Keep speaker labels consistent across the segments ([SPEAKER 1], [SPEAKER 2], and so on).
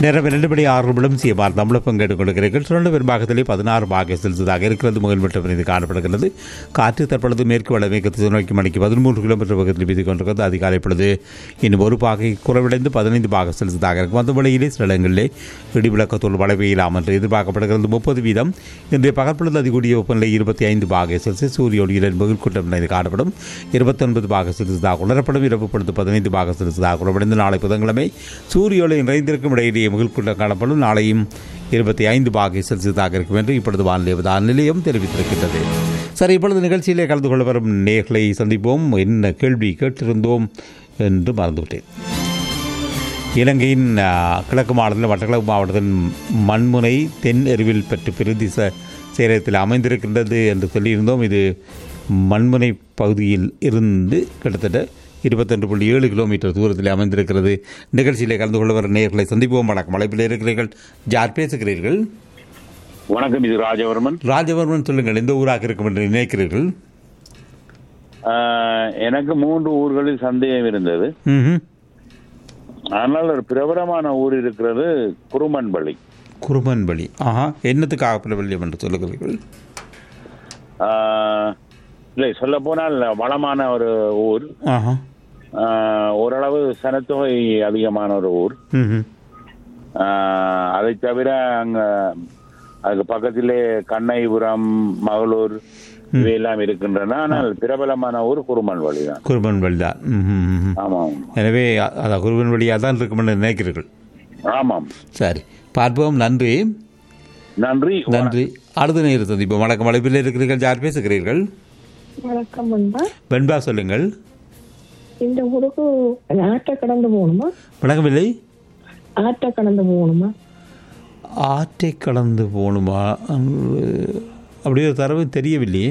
[SPEAKER 1] நேரம் இரண்டு மணி ஆறு நிமிடம் சிஎம்ஆர் தமிழ் பங்கெடுத்துக் கொண்டிருக்கிறீர்கள் சுரண்ட பெரும்பாகத்திலே பதினாறு பாக செலுத்ததாக இருக்கிறது முகல் மட்டம் இது காணப்படுகிறது காற்று தற்பொழுது மேற்கு வடமேற்கு திசை நோக்கி மணிக்கு பதிமூன்று கிலோமீட்டர் வேகத்தில் வீசிக் கொண்டிருக்கிறது அதிகாலை பொழுது இன்னும் ஒரு பாகை குறைவடைந்து பதினைந்து பாக செலுத்ததாக இருக்கும் அந்த வழியிலே சில இடங்களிலே இடி விளக்கத்தோடு மழை பெய்யலாம் என்று எதிர்பார்க்கப்படுகிறது முப்பது வீதம் இன்றைய பகற்பொழுது அதிகூடிய வெப்பநிலை இருபத்தி ஐந்து பாக செல்சியஸ் சூரிய ஒளியுடன் முகில் கூட்டம் இது காணப்படும் இருபத்தொன்பது பாக செலுத்ததாக உணரப்படும் இரவு பொழுது பதினைந்து பாக செலுத்ததாக குறைவடைந்து நாளை புதன்கிழமை சூரிய ஒளி நிறைந்திருக்கும் இடையிலேயே முகில் கூட்டம் காணப்படும் நாளையும் இருபத்தி ஐந்து பாகை செல்சியஸாக இருக்கும் என்று இப்பொழுது வானிலை அவதான நிலையம் தெரிவித்திருக்கின்றது சரி இப்பொழுது நிகழ்ச்சியிலே கலந்து கொள்ள வரும் நேர்களை சந்திப்போம் என்ன கேள்வி கேட்டிருந்தோம் என்று மறந்துவிட்டேன் இலங்கையின் ஆ, கிழக்கு மாநிலத்தில் மட்டக்களப்பு மாவட்டத்தின் மண்முனை தென் எருவில் பெற்று பிரதேச சேரத்தில் அமைந்திருக்கின்றது என்று சொல்லியிருந்தோம் இது மண்முனை பகுதியில் இருந்து கிட்டத்தட்ட இருபத்தொன்று புள்ளி ஏழு கிலோமீட்டர் தூரத்தில் அமைந்திருக்கிறது நிகழ்ச்சியிலே கலந்து கொள்ள வர நேர்களை சந்திப்போம் வணக்கம் அழைப்பில் இருக்கிறீர்கள் யார் பேசுகிறீர்கள்
[SPEAKER 2] வணக்கம் இது ராஜவர்மன்
[SPEAKER 1] ராஜவர்மன் சொல்லுங்கள் எந்த ஊராக இருக்கும் என்று நினைக்கிறீர்கள்
[SPEAKER 2] ஆஹ், எனக்கு மூன்று ஊர்களில் சந்தேகம் இருந்தது
[SPEAKER 1] ம்ஹும்.
[SPEAKER 2] ஆனால் ஒரு பிரபலமான ஊர் இருக்கிறது குருமன்பள்ளி
[SPEAKER 1] குருமன்பள்ளி ஆஹா என்னத்துக்காக பிரபல்யம் என்று சொல்லுகிறீர்கள்
[SPEAKER 2] ஆஹ், இல்லை சொல்ல போனால் வளமான ஒரு ஊர்
[SPEAKER 1] ஆஹா
[SPEAKER 2] ஆஹ், ஓரளவு சனத்தொகை அதிகமான ஒரு ஊர்
[SPEAKER 1] ம்ஹும்.
[SPEAKER 2] ஆஹ், அதை தவிர அங்க அதுக்கு பக்கத்திலே கண்ணைபுரம் மகளூர் இவையெல்லாம் இருக்கின்றன ஆனால் பிரபலமான ஊர் குருமன்பள்ளி தான்
[SPEAKER 1] குருமன்பள்ளி தான் ம்ஹும், ம்ஹும்.
[SPEAKER 2] ஆமாம்
[SPEAKER 1] எனவே அ- அதான் குருவன் வழியாக தான் இருக்குமென்று நினைக்கிறீர்கள்
[SPEAKER 2] ஆமாம்
[SPEAKER 1] சரி பார்ப்போம் நன்றி
[SPEAKER 2] நன்றி
[SPEAKER 1] நன்றி அடுத்த நேரம் சந்திப்போம் வணக்கம் அழைப்பில் இருக்கிறீர்கள் யார் பேசுகிறீர்கள்
[SPEAKER 3] வணக்கம் அன்பா
[SPEAKER 1] வெண்பா சொல்லுங்கள்
[SPEAKER 3] இந்த ஊருக்கு ஆட்டை கடந்து போகணுமா
[SPEAKER 1] வணக்கமில்லை
[SPEAKER 3] ஆட்டை கடந்து போகணுமா
[SPEAKER 1] ஆற்றை கடந்து போகணுமா அங்கு- அப்படி ஒரு தரவு தெரியவில்லையே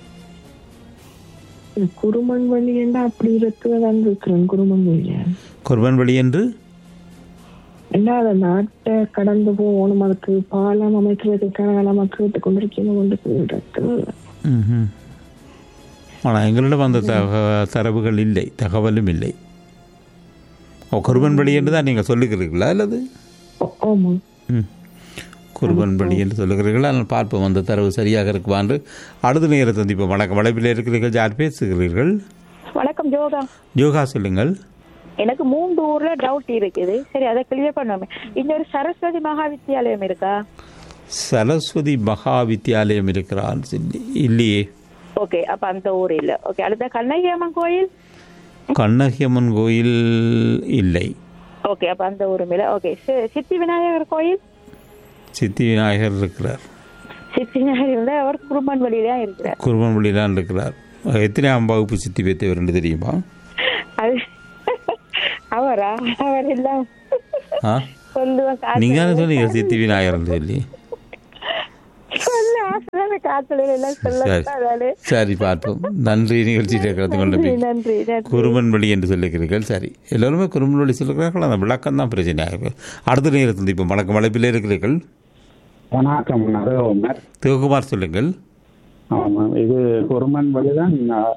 [SPEAKER 3] குருமன் வழி என்ன அப்படி இருக்குதான் இருக்கிறேன் குருமன் வழியா
[SPEAKER 1] குருவன் வழி என்று
[SPEAKER 3] ரெண்டாவது நாட்டை கடந்து போகணும் அதுக்கு பாலம் அமைக்கிறதுக்கான நம்ம கேட்டு கொண்டிருக்கணும் கொண்டு போயிருக்கு
[SPEAKER 1] ம்ஹும். ஆனால் எங்களிடம் அந்த தக தரவுகள் இல்லை தகவலும் இல்லை ஓ குருவன் வழி என்று தான் நீங்கள் சொல்லுகிறீர்களா அல்லது
[SPEAKER 3] ஆமா
[SPEAKER 1] ம் குருபன் பள்ளி என்று சொல்லுகிறீர்கள் ஆனால் பார்ப்போம் அந்த தரவு சரியாக இருக்குமா என்று அடுத்த நேரம் சந்திப்போம் வணக்கம் வளைப்பில் இருக்கிறீர்கள் யார் பேசுகிறீர்கள்
[SPEAKER 4] வணக்கம் ஜோகா
[SPEAKER 1] யோகா சொல்லுங்கள்
[SPEAKER 4] எனக்கு மூன்று ஊர்ல டவுட் இருக்குது சரி அதை கிளியர் பண்ணுவோமே இன்னொரு சரஸ்வதி மகா வித்தியாலயம் இருக்கா
[SPEAKER 1] சரஸ்வதி மகா வித்தியாலயம் இருக்கிறான் சொல்லி இல்லையே
[SPEAKER 4] ஓகே அப்ப அந்த ஊர் இல்ல ஓகே அடுத்த கண்ணகியம்மன் கோயில்
[SPEAKER 1] கண்ணகியம்மன் கோயில் இல்லை
[SPEAKER 4] ஓகே அப்ப அந்த ஊரும் இல்ல ஓகே சி- சித்தி விநாயகர் கோயில்
[SPEAKER 1] சித்தி விநாயகர் இருக்கிறார்
[SPEAKER 4] சித்தி விநாயகர் இருந்தா அவர் குருமன் வழியில இருக்கிறார்
[SPEAKER 1] குருபன் பள்ளி தான் இருக்கிறார் எத்தனையாம் வகுப்பு சித்தி பேத்தவர் என்று தெரியுமா
[SPEAKER 4] அது அவரா அவர் எல்லாம்
[SPEAKER 1] ஆ
[SPEAKER 4] சொல்லுவேன்
[SPEAKER 1] நீங்கள் தானே சொன்னீங்க சித்தி விநாயகர்னு சொல்லி
[SPEAKER 4] சொல்ல ஆசை காத்துல எல்லாம்
[SPEAKER 1] சரி
[SPEAKER 4] சொல்ல
[SPEAKER 1] சரி பார்ப்போம் நன்றி நிகழ்ச்சியில் கலந்து கொண்ட
[SPEAKER 4] நன்றி நன்றி நன்றி
[SPEAKER 1] குருமன் வழி என்று சொல்லுகிறீர்கள் சரி எல்லோருமே குருமன் வழி சொல்லுகிறார்கள் அந்த விளக்கம் தான் பிரச்சனையாக இருக்கு அடுத்த நேரம் சந்திப்போம் வணக்கம் அழைப்பில் இருக்கிறீர்கள்
[SPEAKER 5] வணக்கம் நரகுமார்
[SPEAKER 1] சிவகுமார் சொல்லுங்கள்
[SPEAKER 5] ஆமாம் இது குருமன் வழிதான்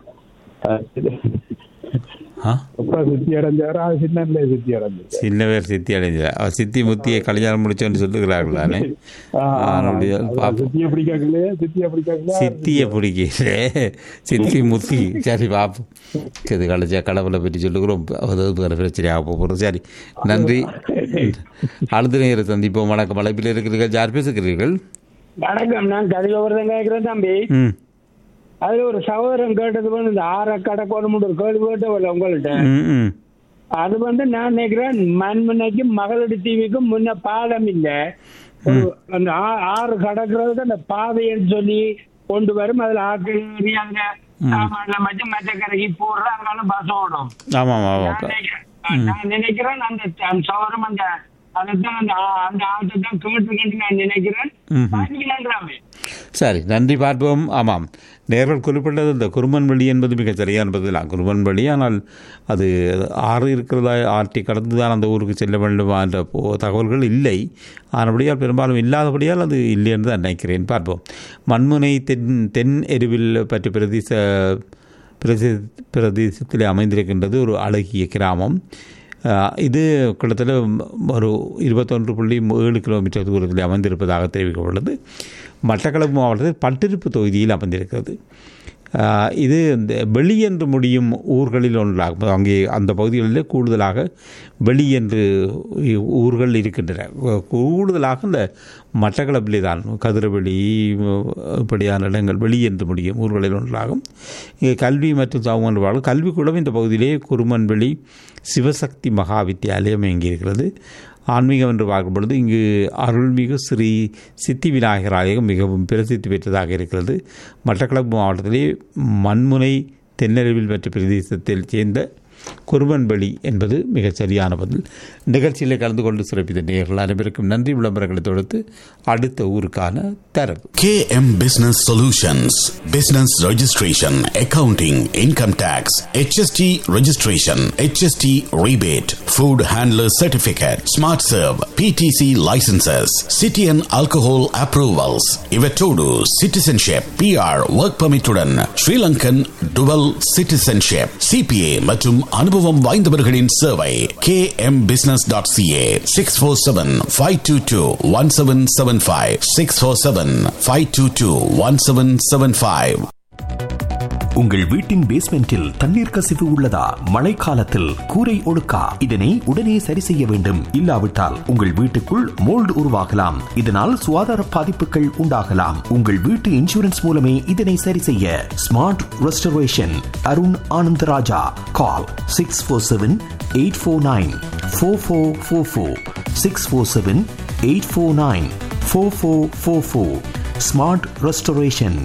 [SPEAKER 1] ஆ
[SPEAKER 5] ரொம்ப சுத்தி அடைஞ்சாரா சின்ன சுத்தி அடைஞ்சது
[SPEAKER 1] சின்ன பேர் சித்தி அடைஞ்ச அவர் சித்தி முத்தியை கல்யாணம் முடிச்சோன்னு சொல்லுகிறார்கள் தானே அதனுடைய பாப்போம்
[SPEAKER 5] சுத்திய பிடிக்கலையே சுத்திய பிடிக்கல
[SPEAKER 1] சித்தியை பிடிக்கல சித்தி முத்தி சரி பார்ப்போம் இது கழிச்சா கடவுளை பற்றி சொல்லுகிறோம் அதாவது வேறு பிரச்சனையாக போகிறோம் சரி நன்றி அடுத்த நேரம் சந்திப்போம் வணக்கம் அழைப்பில் இருக்கிறீர்கள் யார் பேசுகிறீர்கள்
[SPEAKER 6] வணக்கம் நான் கதிகோவர்தன் கேட்கிறேன் தம்பி
[SPEAKER 1] ம்
[SPEAKER 6] அதுல ஒரு சகோதரன் கேட்டது வந்து இந்த ஆற கடக்கணும் ஒரு கேள்வி கேட்டவல்ல உங்கள்ட்ட
[SPEAKER 1] ம் ம்
[SPEAKER 6] அது வந்து நான் நினைக்கிறேன் மண்மனைக்கும் மகளடி தீவுக்கும் முன்ன பாலம் இல்ல ஒரு அந்த ஆ- ஆறு கடக்கிறதுக்கு அந்த பாதைன்னு சொல்லி கொண்டு வரும் அதுல ஆட்கள் ஏறி அங்க சாமான்ல மட்டும் மற்ற கரைக்கு போடுற அங்காலும் பஸ் ஓடும்
[SPEAKER 1] ஆமாம் ஆமாம்
[SPEAKER 6] நான் நினைக்கிறேன் நான் நினைக்கிறேன் அந்த அந்த சவரம் அந்த அதைத்தான் அந்த ஆ- அந்த ஆட்டை தான் கேட்டுக்கிட்டு நான் நினைக்கிறேன்
[SPEAKER 1] ம்ஹும்.
[SPEAKER 6] பண்ணிக்கலான்றாமே
[SPEAKER 1] சரி நன்றி பார்ப்போம் ஆமாம் நேர்கள் குறிப்பிட்டது இந்த குருமன் வழி என்பது மிக சரியான பதிலாம் குருமன் வழி ஆனால் அது ஆறு இருக்கிறதா ஆற்றி கடந்து தான் அந்த ஊருக்கு செல்ல வேண்டுமா என்ற போ- தகவல்கள் இல்லை ஆனபடியால் பெரும்பாலும் இல்லாதபடியால் அது இல்லை என்று தான் நினைக்கிறேன் பார்ப்போம் மண்முனை தென் தென் எருவில் பற்றி பிரதேச பிரதேச பிரதேசத்தில் அமைந்திருக்கின்றது ஒரு அழகிய கிராமம் அஹ், இது கிட்டத்தட்ட ஒரு இருபத்தொன்று புள்ளி ஏழு கிலோமீட்டர் தூரத்தில் அமைந்திருப்பதாக தெரிவிக்கப்பட்டுள்ளது மட்டக்களப்பு மாவட்டத்தில் பட்டிருப்பு தொகுதியில் அமைந்திருக்கிறது அஹ், இது இந்த வெளி என்று முடியும் ஊர்களில் ஒன்றாகும் அங்கே அந்த பகுதிகளிலே கூடுதலாக வெளி என்று ஊர்கள் இருக்கின்றன கூடுதலாக இந்த மட்டக்களப்பிலே தான் கதிரவெளி இப்படியான இடங்கள் வெளி என்று முடியும் ஊர்களில் ஒன்றாகும் இங்கே கல்வி மற்றும் சமூக வாழ் கல்விக்கூடம் இந்த பகுதியிலே குருமன்வெளி சிவசக்தி மகா வித்தியாலயம் இயங்கியிருக்கிறது ஆன்மீகம் என்று பார்க்கும் பொழுது இங்கு அருள்மிகு ஸ்ரீ சித்தி விநாயகர் ஆலயம் மிகவும் பிரசித்தி பெற்றதாக இருக்கிறது மட்டக்களப்பு மாவட்டத்திலே மண்முனை தென்னருவில் மற்ற பிரதேசத்தில் சேர்ந்த குருவன்பலி என்பது மிகச் சரியான பதில் நிகழ்ச்சியில் கலந்து கொண்டு சிறப்பித்த நேயர்கள் அனைவருக்கும் நன்றி விளம்பரங்களை தொடுத்து அடுத்த ஊருக்கான தரவு
[SPEAKER 7] KM Business Solutions Business Registration, Accounting, Income Tax, HST Registration, HST Rebate, Food Handler Certificate, Smart Serve, PTC Licenses, City and Alcohol Approvals, Ivetodu Citizenship, PR Work Permit உடன் Sri Lankan Dual Citizenship, CPA மற்றும் அனுபவம் வாய்ந்தவர்களின் சேவை kmbusiness.ca 647-522-1775 647-522-1775
[SPEAKER 8] உங்கள் வீட்டின் பேஸ்மெண்டில் தண்ணீர் கசிவு உள்ளதா மழைக்காலத்தில் கூரை ஒழுக்கா இதனை உடனே சரி செய்ய வேண்டும் இல்லாவிட்டால் உங்கள் வீட்டுக்குள் மோல்டு உருவாகலாம் இதனால் சுகாதார பாதிப்புகள் உண்டாகலாம் உங்கள் வீட்டு இன்சூரன்ஸ் மூலமே இதனை சரி செய்ய smart restoration Arun Anandaraja call six four seven eight four nine four four four four six four seven eight four nine four four four four smart restoration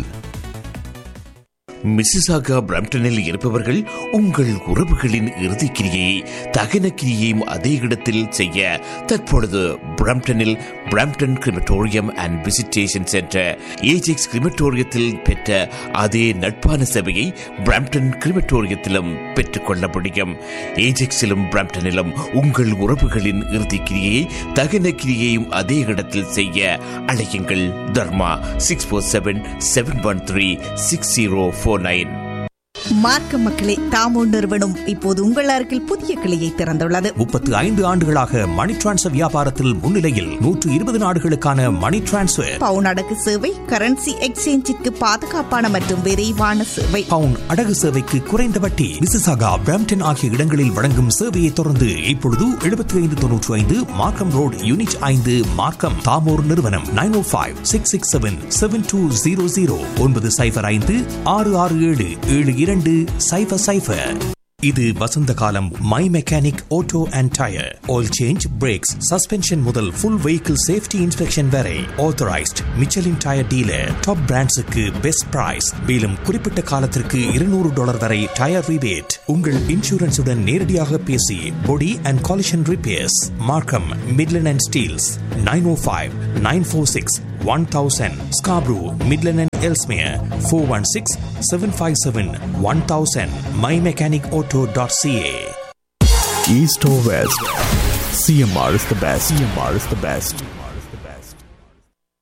[SPEAKER 9] Mississauga பிரம்டனில் இருப்பவர்கள் உங்கள் உறவுகளின் இறுதிக் கிரியை தகன கிரியையும் அதே இடத்தில் செய்ய தற்பொழுது பிரம்டனில் Brampton crematorium and visitation centre Ajax கிரிமட்டோரியத்தில் பெற்ற அதே நட்பான சேவையை பிரம்டன் கிரிமட்டோரியத்திலும் பெற்றுக்கொள்ள முடியும் ஏஜெக்ஸிலும் பிரம்டனிலும் உங்கள் உறவுகளின் இறுதிக் கிரியையை தகன கிரியையும் அதே இடத்தில் செய்ய அழையுங்கள் Dharma six four seven seven one three six zero four nine
[SPEAKER 10] மார்க்க மக்களே தாமோ நிறுவனம் இப்போது உங்கள் அருகில் புதிய கிளையை திறந்துள்ளது
[SPEAKER 8] முப்பத்து ஐந்து ஆண்டுகளாக மணி டிரான்ஸ்ஃபர் வியாபாரத்தில் முன்னிலையில் நூற்று இருபது நாடுகளுக்கான மணி டிரான்ஸ்ஃபர்
[SPEAKER 10] பவுன் அடகு சேவை கரன்சி எக்ஸ்சேஞ்சிற்கு பாதுகாப்பான மற்றும் விரைவான சேவை
[SPEAKER 8] பவுன் அடகு சேவைக்கு குறைந்த வட்டி மிசிசாகா பிரம்டன் ஆகிய இடங்களில் வழங்கும் சேவையை தொடர்ந்து இப்பொழுது எழுபத்தி ஐந்து தொன்னூற்றி ஐந்து மார்க்கம் ரோடு யூனிட் ஐந்து மார்க்கம் தாமோர் நிறுவனம் nine O five six six seven seven two zero zero ஒன்பது சைபர் ஐந்து ஆறு ஆறு ஏழு ஏழு இரண்டு சைபர் சைபர் இது வசந்த காலம் my mechanic auto and tyre oil change brakes suspension முதல் ஃபுல் வெஹிக்கிள் சேஃப்டி இன்ஸ்பெக்ஷன் வரை authorised Michelin tyre dealer top பிராண்ட்ஸுக்கு பெஸ்ட் பிரைஸ் மேலும் குறிப்பிட்ட காலத்திற்கு இருநூறு டாலர் வரை டயர் ரிபேட் உங்கள் இன்சூரன்ஸுடன் நேரடியாக பேசி body and collision repairs Markham Midland and Steeles nine O five nine four six one thousand Scarborough Midland and Ellesmere four one six seven five seven one thousand my mechanic auto dot CA
[SPEAKER 11] East or West, CMR is the best. CMR is the best.